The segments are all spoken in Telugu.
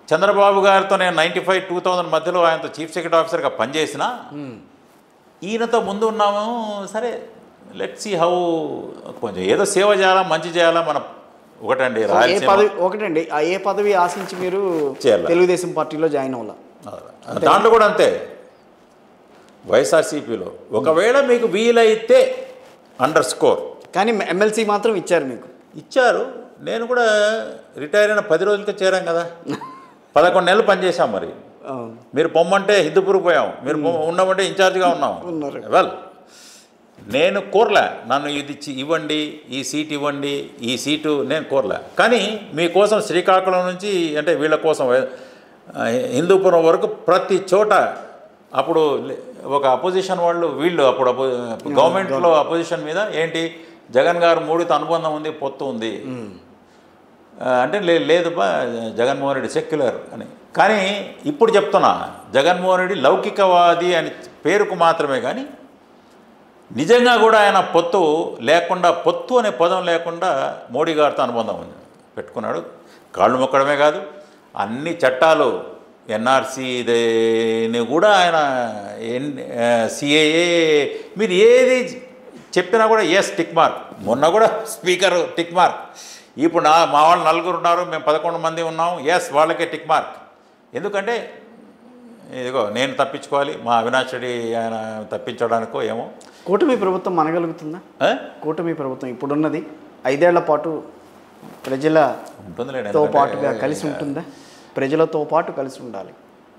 చంద్రబాబు గారితో నేను నైంటీ ఫైవ్ టూ థౌజండ్ మధ్యలో ఆయనతో చీఫ్ సెక్రటరీ ఆఫీసర్గా పనిచేసిన ఈయనతో ముందు ఉన్నాము సరే లెట్ సి హౌ కొంచెం ఏదో సేవ చేయాలా మంచి చేయాలా మన ఒకటండి ఏ రాయలసీమ పదవి ఒకటండి ఆ ఏ పదవి ఆశించి మీరు చేయాలా? తెలుగుదేశం పార్టీలో జాయిన్ అవ్వాల దాంట్లో కూడా అంతే వైఎస్ఆర్సీపీలో ఒకవేళ మీకు వీలైతే అండర్ స్కోర్ కానీ ఎమ్మెల్సీ మాత్రం ఇచ్చారు మీకు ఇచ్చారు నేను కూడా రిటైర్ అయిన పది రోజులకే చేరాం కదా పదకొండు నెలలు పనిచేశాం మరి అవును. మీరు పొమ్మంటే హిందూపూర్ పోయాం మీరు పొమ్మ- ఉన్నామంటే ఇన్ఛార్జ్గా ఉన్నాం ఉన్నారు. వెల్ నేను కోరలే నన్ను ఇది ఇచ్చి ఇవ్వండి ఈ సీట్ ఇవ్వండి ఈ సీటు నేను కోరలే కానీ మీకోసం శ్రీకాకుళం నుంచి అంటే వీళ్ళ కోసం ఆ, హిందూపురం వరకు ప్రతి చోట అప్పుడు లే- ఒక అపోజిషన్ వాళ్ళు వీళ్ళు అప్పుడు అపో గవర్నమెంట్లో అపోజిషన్ మీద ఏంటి జగన్ గారు మూడితో అనుబంధం ఉంది పొత్తు ఉంది ఆ, అంటే లే లేదు బా జగన్మోహన్ రెడ్డి సెక్యులర్ అని కానీ ఇప్పుడు చెప్తున్నా జగన్మోహన్ రెడ్డి లౌకికవాది అని పేరుకు మాత్రమే కానీ నిజంగా కూడా ఆయన పొత్తు లేకుండా పొత్తు అనే పదం లేకుండా మోడీ గారితో అనుబంధం ఉంది పెట్టుకున్నాడు కాళ్ళు మొక్కడమే కాదు అన్ని చట్టాలు ఎన్ఆర్సీ ఇదేని కూడా ఆయన ఎన్ సిఏఏ మీరు ఏది చెప్పినా కూడా ఎస్ టిక్ మార్క్ మొన్న కూడా స్పీకర్ టిక్ మార్క్ ఇప్పుడు నా మా వాళ్ళు నలుగురు ఉన్నారు మేము పదకొండు మంది ఉన్నాం ఎస్ వాళ్ళకే టిక్ మార్క్ ఎందుకంటే ఇదిగో నేను తప్పించుకోవాలి మా అవినాష్ రెడ్డి ఆయన తప్పించడానికో ఏమో కూటమి ప్రభుత్వం మనగలుగుతుందా ఆ? కూటమి ప్రభుత్వం ఇప్పుడున్నది ఐదేళ్ల పాటు ప్రజలతో ఉంటుందిలే ఎందుకంటే పాటుగా కలిసి ఉంటుందా ప్రజలతో పాటు కలిసి ఉండాలి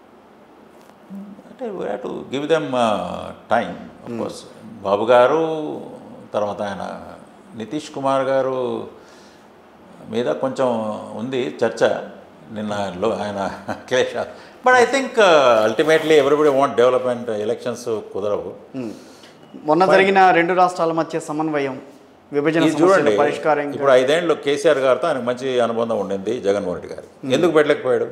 అంటే we to give them time course Babu గారు తర్వాత ఆయన నితీష్ కుమార్ గారు మీద కొంచెం ఉంది చర్చ నిన్న లో ఆయన క్లేష but I think ultimately everybody want development elections కుదరవు ఉమ్. మొన్న జరిగిన రెండు రాష్ట్రాల మధ్య సమన్వయం విభజన ఇది సమస్యల చూడండి పరిష్కారం ఇప్పుడు ఐదేళ్ళు కేసీఆర్ గారితో ఆయనకు మంచి అనుబంధం ఉండింది జగన్మోహన్ రెడ్డి గారు ఎందుకు పెట్టలేకపోయాడు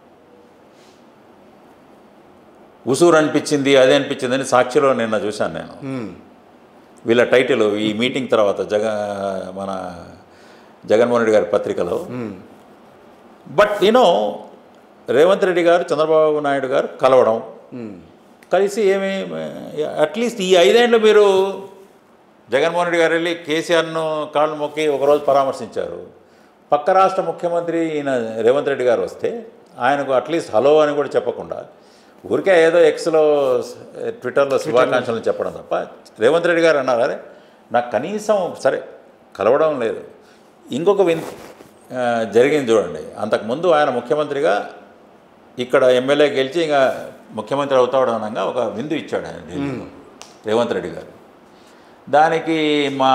ఉసూరు అనిపించింది అదే అనిపించింది అని సాక్షిలో నిన్న చూశాను నేను ఉమ్. వీళ్ళ టైటిల్ ఈ మీటింగ్ తర్వాత జగ మన జగన్మోహన్ రెడ్డి గారి పత్రికలో um. But you know Revanth Reddy గారు చంద్రబాబు నాయుడు గారు కలవడం ఉమ్. కలిసి ఏమి అట్లీస్ట్ ఈ ఐదేళ్ళు మీరు జగన్మోహన్ రెడ్డి గారు వెళ్ళి కేసీఆర్ను కాళ్ళు మొక్కి ఒకరోజు పరామర్శించారు పక్క రాష్ట్ర ముఖ్యమంత్రి ఈయన రేవంత్ రెడ్డి గారు వస్తే ఆయనకు అట్లీస్ట్ హలో అని కూడా చెప్పకుండా ఊరికే ఏదో ఎక్స్లో ట్విట్టర్లో శుభాకాంక్షలు చెప్పడం తప్ప రేవంత్ రెడ్డి గారు అన్నారు అరే నాకు కనీసం సరే కలవడం లేదు ఇంకొక విన్ ఆ, జరిగింది చూడండి అంతకుముందు ఆయన ముఖ్యమంత్రిగా ఇక్కడ ఎమ్మెల్యే గెలిచి ఇంకా ముఖ్యమంత్రి అవుతాడు అనగా ఒక విందు ఇచ్చాడు ఆయన ఢిల్లీలో రేవంత్ రెడ్డి గారు దానికి మా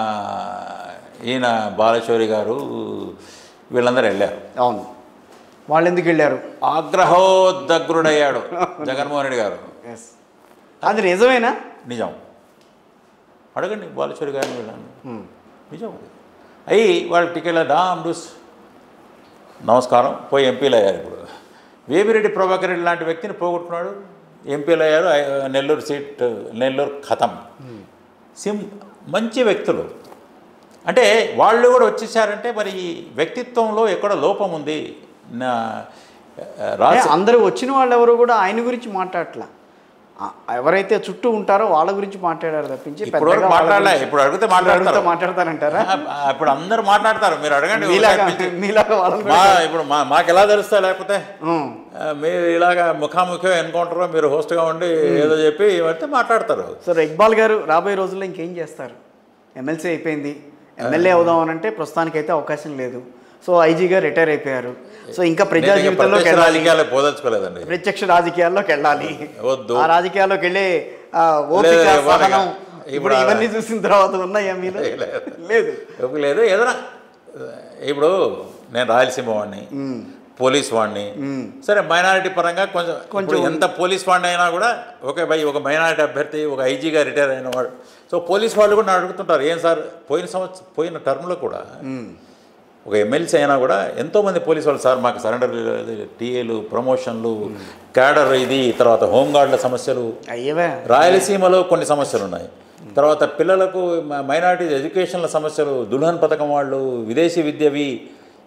ఈయన బాలశౌరి గారు వీళ్ళందరూ వెళ్ళారు అవును వాళ్ళు ఎందుకు వెళ్ళారు ఆగ్రహోదగ్రుడయ్యాడు జగన్మోహన్ రెడ్డి గారు ఎస్ అది నిజమేనా నిజం అడగండి బాలశౌరి గారిని వెళ్ళాను ఉమ్. నిజం అది అయ్యి వాళ్ళ టికెట్ల డామ్ డూస్ నమస్కారం పోయి ఎంపీలు అయ్యారు ఇప్పుడు వేమిరెడ్డి ప్రభాకర్ రెడ్డి లాంటి వ్యక్తిని పోగొట్టుకున్నాడు ఎంపీలు అయ్యారు ఐ- నెల్లూరు సీట్ నెల్లూరు ఖతం సిం మంచి వ్యక్తులు అంటే వాళ్ళు కూడా వచ్చేసారంటే మరి ఈ వ్యక్తిత్వంలో ఎక్కడో లోపం ఉంది నా రాజ ఏ, అందరూ వచ్చిన వాళ్ళు ఎవరు కూడా ఆయన గురించి మాట్లాడట్లా ఆ, ఎవరైతే చుట్టూ ఉంటారో వాళ్ళ గురించి మాట్లాడారు తప్పించి ఇప్పుడు పెద్దగా వాళ్ళ మాట్లాడలే గురించి- ఇప్పుడు అడిగితే ఇప్పుడు అడిగితే మాట్లాడతారు మాట్లాడతారంటారా ఆ, ఇప్పుడు అందరు మాట్లాడతారు మీరు అడగండి మీలాగా ఒకసారి పిలిచి. మీలాగా వాళ్ళని మా కూడా- ఇప్పుడు మా మాకు ఎలా తెలుస్తా లేకపోతే ఉమ్. ఆ, మీరు ఇలాగా ముఖాముఖి ఎన్కౌంటర్ మీరు హోస్ట్గా ఉండి ఏదో చెప్పి అయితే మాట్లాడతారు సార్ ఇక్బాల్ గారు రాబోయే రోజుల్లో ఇంకేం చేస్తారు ఎమ్మెల్సీ అయిపోయింది ఎమ్మెల్యే అవుదాం అని అంటే ప్రస్తుతానికైతే అవకాశం లేదు సో ఐజీ గారు రిటైర్ అయిపోయారు సో ఇంకా ప్రజా నేను ఇంకా జీవితంలోకి ప్రత్యక్ష వెళ్ళాలి రాజకీయాలకు పోదలుచుకోలేదండి ప్రత్యక్ష రాజకీయాల్లోకి వెళ్ళాలి వద్దు. ఆ రాజకీయాల్లోకి వెళ్ళే ఆ, ఓపిక లేదు, ఇవ్వాలి సహనం ఇక. ఇప్పుడు ఇప్పుడు ఆ- ఇవన్నీ చూసిన తర్వాత ఉన్నాయా మీద లేదు. లేదు ఎవరికి లేదు ఏదైనా ఇప్పుడు నేను రాయలసీమ వాడిని పోలీస్ వాడిని సరే మైనారిటీ పరంగా కొంచెం కొంచెం ఎంత పోలీస్ వాడిని అయినా కూడా ఓకే భయ్ ఒక మైనారిటీ అభ్యర్థి ఒక ఐజీగా రిటైర్ అయిన వాడు సో పోలీస్ వాళ్ళు కూడా నన్ను అడుగుతుంటారు ఏం సార్ పోయిన సంవత్సరం పోయిన టర్మ్లో కూడా ఒక ఎమ్మెల్సీ అయినా కూడా ఎంతోమంది పోలీస్ వాళ్ళు సార్ మాకు సరెండర్ టీఏలు ప్రమోషన్లు క్యాడర్ ఇది తర్వాత హోంగార్డుల సమస్యలు అయ్యవే రాయలసీమలో కొన్ని సమస్యలు ఉన్నాయి తర్వాత పిల్లలకు మైనారిటీ ఎడ్యుకేషన్ల సమస్యలు దుల్హన్ పథకం వాళ్ళు విదేశీ విద్యవి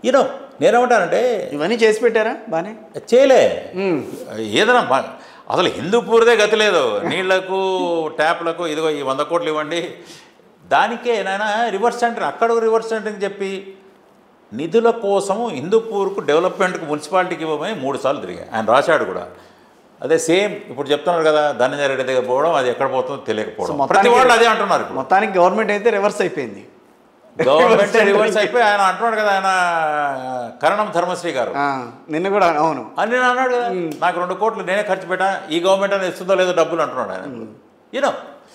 యూనో నేనేమంటానంటే ఇవన్నీ చేసి పెట్టారా బానే చేయలే మ్మ్. ఏదైనా మా- అసలు హిందూపూర్దే గతి లేదు నీళ్లకు ట్యాప్లకు ఇదిగో ఈ వంద కోట్లు ఇవ్వండి దానికే నాయన రివర్స్ సెంటర్ అక్కడ రివర్స్ సెంటరింగ్ చెప్పి నిధుల కోసము హిందూపూర్కు డెవలప్మెంట్కి మున్సిపాలిటీకి ఇవ్వమని మూడు సార్లు తిరిగా ఆయన రాశాడు కూడా అదే సేమ్ ఇప్పుడు చెప్తున్నారు కదా ధనంజయ రెడ్డి దగ్గర పోవడం అది ఎక్కడ పోతుందో సో తెలియకపోవడం మొత్తానికి- ప్రతి వాళ్ళు అదే అంటున్నారు ఇప్పుడు మొత్తానికి గవర్నమెంట్ అయితే రివర్స్ అయిపోయింది గవర్నమెంట్ రివర్స్ అయిపోయి ఆయన అంటున్నాడు కదా ఆయన కరణం ధర్మశ్రీ గారు ఆ, నిన్న కూడా అవును అని నేను అన్నాడు కదా నాకు రెండు కోట్లు నేనే ఖర్చు పెట్టా ఈ గవర్నమెంట్ అని ఇస్తుందో లేదో డబ్బులు అంటున్నాడు ఆయన యూనో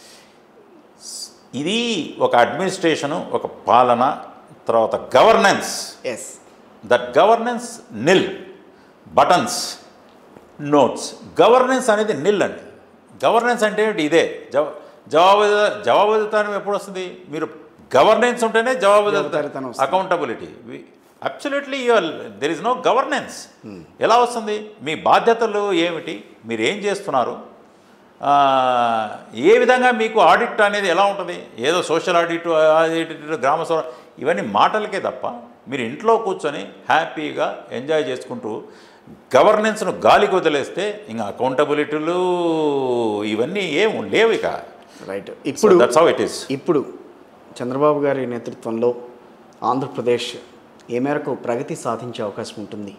ఇది ఒక అడ్మినిస్ట్రేషను ఒక పాలన తర్వాత governance yes that governance nil buttons notes governance అనేది నిల్ అండి గవర్నెన్స్ అంటే ఏంటి ఇదే జవ జవాబు జవాబుదారితనం ఎప్పుడు వస్తుంది మీరు గవర్నెన్స్ ఉంటేనే జవాబుదారీతనం జవాబుదారితనం వస్తుంది. Accountability absolutely your there is no governance ఎలా వస్తుంది మీ బాధ్యతలు ఏమిటి మీరు ఏం చేస్తున్నారు ఆ, ఏ విధంగా మీకు ఆడిట్ అనేది ఎలా ఉంటుంది ఏదో సోషల్ ఆడిట్ ఆడిట్ గ్రామ స్వర ఇవన్నీ మాటలకే తప్ప మీరు ఇంట్లో కూర్చొని హ్యాపీగా ఎంజాయ్ చేసుకుంటూ గవర్నెన్స్ను గాలికి వదిలేస్తే ఇంకా అకౌంటబిలిటీలు ఇవన్నీ ఏం లేవు ఇక రైట్ ఇప్పుడు దట్స్ హౌ ఇట్ ఈస్ ఇప్పుడు చంద్రబాబు గారి నేతృత్వంలో ఆంధ్రప్రదేశ్ ఏ మేరకు ప్రగతి సాధించే అవకాశం ఉంటుంది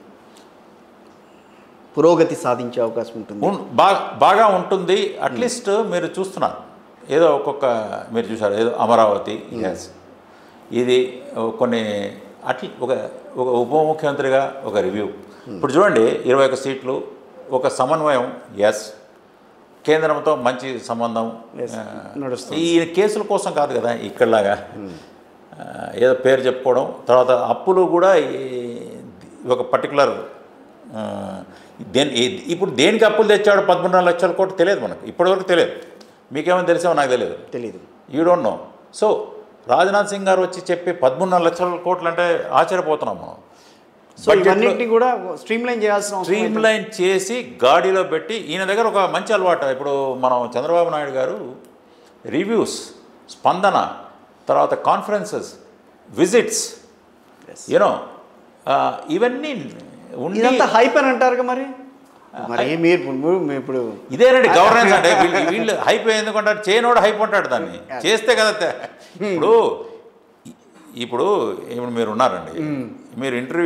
పురోగతి సాధించే అవకాశం ఉంటుంది ఉన్- బాగా బాగా ఉంటుంది అట్లీస్ట్ మీరు చూస్తున్నారు ఏదో ఒక్కొక్క మీరు చూసారు ఏదో అమరావతి ఎస్ ఇది కొన్ని అట్ల ఒక ఒక ఉప ముఖ్యమంత్రిగా ఒక రివ్యూ ఇప్పుడు చూడండి ఇరవై ఒక సీట్లు ఒక సమన్వయం ఎస్ కేంద్రంతో మంచి సంబంధం Yes, ఆ, నడుస్తుంది. ఈ కేసుల కోసం కాదు కదా ఇక్కడలాగా ఆ, ఏదో పేరు చెప్పుకోవడం తర్వాత అప్పులు కూడా ఈ- ఒక పర్టికులర్ దేని ఈ- ఇప్పుడు దేనికి అప్పులు తెచ్చాడు పదమూడున్నర లక్షల కోట్లు తెలియదు మనకు ఇప్పటివరకు తెలియదు మీకేమైనా తెలిసామో నాకు తెలియదు తెలియదు you don't know so Rajnath Singh గారు వచ్చి చెప్పి పదమూడున్నర లక్షల కోట్లు అంటే ఆశ్చర్యపోతున్నాం మనం సో బడ్జెట్లో- ఇవన్నింటినీ కూడా స్ట్రీమ్ లైన్ చేయాల్సిన అవసరం స్ట్రీమ్ లైన్ చేసి గాడిలో పెట్టి ఈయన దగ్గర ఒక మంచి అలవాటు ఇప్పుడు మనం చంద్రబాబు నాయుడు గారు రివ్యూస్ స్పందన తర్వాత కాన్ఫరెన్సెస్ విజిట్స్ Yes. యూనో ఇవన్నీ ఉండి ఇదంతా హైప్ అని అంటారు మరి మరి మీరు మీరు- మీరు ఇప్పుడు ఇదేనండి గవర్నెన్స్ అంటే వీళ్ళు వీళ్ళు హైప్ ఎందుకుంటారు చేయనోడు హైప్ అంటాడు దాన్ని చేస్తే కదా తే- ఇప్పుడు ఇప్పుడు ఇప్పుడు మీరు ఉన్నారండి మీరు ఇంటర్వ్యూ